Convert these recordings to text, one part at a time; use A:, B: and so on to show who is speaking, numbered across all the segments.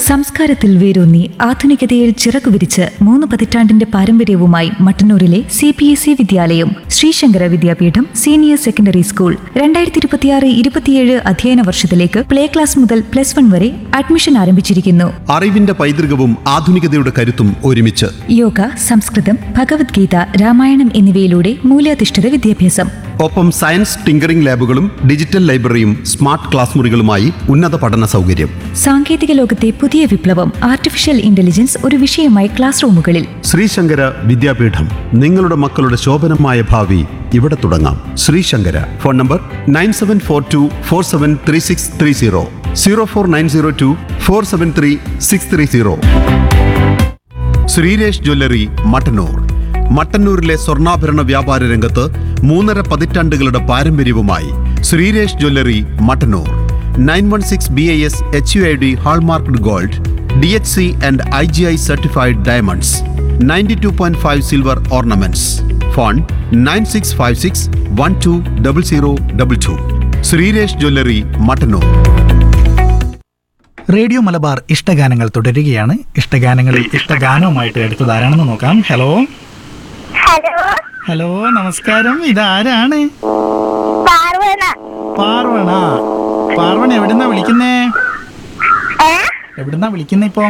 A: സംസ്കാരത്തിൽ വേരൂന്നി ആധുനികതയിൽ ചിറകുവിരിച്ച് മൂന്ന് പതിറ്റാണ്ടിന്റെ പാരമ്പര്യവുമായി മട്ടന്നൂരിലെ സി പി എസ് ഇ വിദ്യാലയം Sreesankara Vidyapeetham senior secondary school രണ്ടായിരത്തി ഇരുപത്തിയാറ് ഇരുപത്തിയേഴ് അധ്യയന വർഷത്തിലേക്ക് പ്ലേ ക്ലാസ് മുതൽ പ്ലസ് വൺ വരെ അഡ്മിഷൻ ആരംഭിച്ചിരിക്കുന്നു
B: അറിവിന്റെ പൈതൃകവും ആധുനികതയുടെ കരുത്തും ഒരുമിച്ച്
A: യോഗ സംസ്കൃതം ഭഗവത്ഗീത രാമായണം എന്നിവയിലൂടെ മൂല്യാധിഷ്ഠിത വിദ്യാഭ്യാസം
B: ഒപ്പം സയൻസ് ടിങ്കറിംഗ് ലാബുകളും ഡിജിറ്റൽ ലൈബ്രറിയും സ്മാർട്ട് ക്ലാസ് മുറികളുമായി ഉന്നത പഠന സൗകര്യം
A: സാങ്കേതിക ലോകത്തെ പുതിയ വിപ്ലവം ആർട്ടിഫിഷ്യൽ ഇന്റലിജൻസ് ഒരു വിഷയമായി ക്ലാസ് റൂമുകളിൽ
B: ശ്രീശങ്കര വിദ്യാപീഠം നിങ്ങളുടെ മക്കളുടെ ശോഭനമായ ഭാവി ഇവിടെ തുടങ്ങാം Sreesankara phone number nine seven four two four seven three six three zero zero four nine zero two four seven three six three zero Sreeresh jewellery Mattannur മട്ടന്നൂരിലെ സ്വർണ്ണാഭരണ വ്യാപാര രംഗത്ത് മൂന്നര പതിറ്റാണ്ടുകളുടെ പാരമ്പര്യവുമായി Sreeresh jewellery Mattannur nine one six B I S H U I D hallmarked gold D H C and I G I certified diamonds ninety two point five silver ornaments phone nine six five six one two double zero double two Sreeresh jewellery Mattannur
C: radio Malabar ഇഷ്ടഗാനങ്ങൾ തുടരുകയാണ് ഇഷ്ടഗാനങ്ങളിൽ ഇഷ്ടഗാനവുമായിട്ട് എടുത്തത് ആരാണെന്ന് നോക്കാം hello
D: hello
C: hello നമസ്കാരം ഇതാരാണ്
D: പാർവന
C: പാർവണ പാർവണ എവിടുന്നാ വിളിക്കുന്നേ
D: ഏ
C: എവിടുന്നാ വിളിക്കുന്നേ ഇപ്പൊ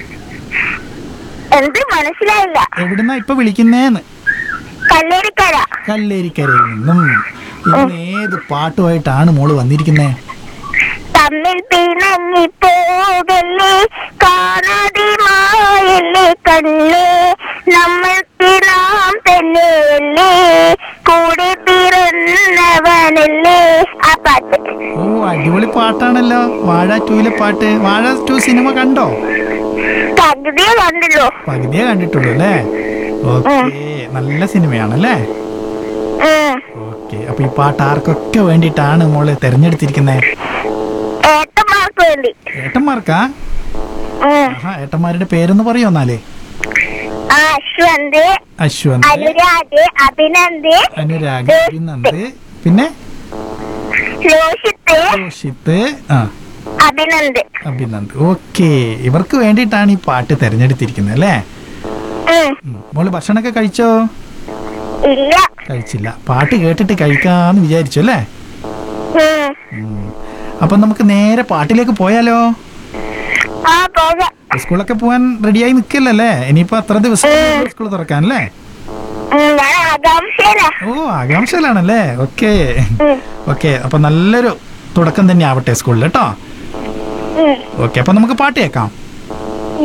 D: എന്ത് മനസ്സിലായില്ല
C: എവിടുന്നാ ഇപ്പൊ വിളിക്കുന്നേന്ന്
D: കല്ലേരിക്കര
C: കല്ലേരിക്കരയിൽ നിന്നും ഇന്ന് ഏത് പാട്ടുമായിട്ടാണ് മോള് വന്നിരിക്കുന്നേ
D: തമ്മിൽ പിണങ്ങി പോകല്ലേ കാണാതെ മായല്ലേ കണ്ണേ നമ്മൾക്ക് നാം തന്നെയല്ലേ കൂടെ പിറന്നവനല്ലേ ആ പാട്ട്
C: ഓ അടിപൊളി പാട്ടാണല്ലോ വാഴ ടൂയിലെ പാട്ട് വാഴ ടു സിനിമ കണ്ടോ
D: പകുതിയെ കണ്ടല്ലോ
C: പകുതിയേ കണ്ടിട്ടുള്ളൂ അല്ലേ ഓക്കെ നല്ല സിനിമയാണല്ലേ
D: ഉം.
C: ഓക്കെ അപ്പൊ ഈ പാട്ട് ആർക്കൊക്കെ വേണ്ടിയിട്ടാണ് മോള് തെരഞ്ഞെടുത്തിരിക്കുന്നത്
D: ഏട്ടന്മാർക്ക് വേണ്ടി
C: ഏട്ടന്മാർക്കാ
D: ഉം.
C: ആഹാ ഏട്ടന്മാരുടെ പേരൊന്ന് പറയോ എന്നാലേ
D: ആ അശ്വന്ത്
C: അശ്വന്ത്
D: അനുരാഗ് അഭിനന്ദ്
C: അനുരാഗ് അഭിനന്ദ് പിന്നെ
D: ലോഷിത്ത്
C: രോഷിത്ത് ആ
D: അഭിനന്ദ്
C: അഭിനന്ദ് ഓക്കെ ഇവർക്ക് വേണ്ടിയിട്ടാണ് ഈ പാട്ട് തെരഞ്ഞെടുത്തിരിക്കുന്നത് അല്ലേ
D: ഉം.
C: ഉം. മോള് ഭക്ഷണമൊക്കെ കഴിച്ചോ
D: ഇല്ല
C: കഴിച്ചില്ല പാട്ട് കേട്ടിട്ട് കഴിക്കാന്ന് വിചാരിച്ചു അല്ലേ
D: ഉം.
C: ഉം. അപ്പൊ നമുക്ക് നേരെ പാട്ടിലേക്ക് പോയാലോ
D: ആ പോകാം
C: സ്കൂളൊക്കെ പോകാൻ റെഡിയായി നിൽക്കില്ലല്ലേ ഇനിയിപ്പോ അത്ര ദിവസം സ്കൂൾ തുറക്കാൻ അല്ലേ
D: ഉം, ഞാൻ ആകാംക്ഷയില
C: ഓ ആകാംക്ഷയിലാണല്ലേ ഓക്കെ ഓക്കെ അപ്പൊ നല്ലൊരു തുടക്കം തന്നെ ആവട്ടെ സ്കൂളിൽ കേട്ടോ ഓക്കെ അപ്പൊ നമുക്ക് പാട്ട് കേൾക്കാം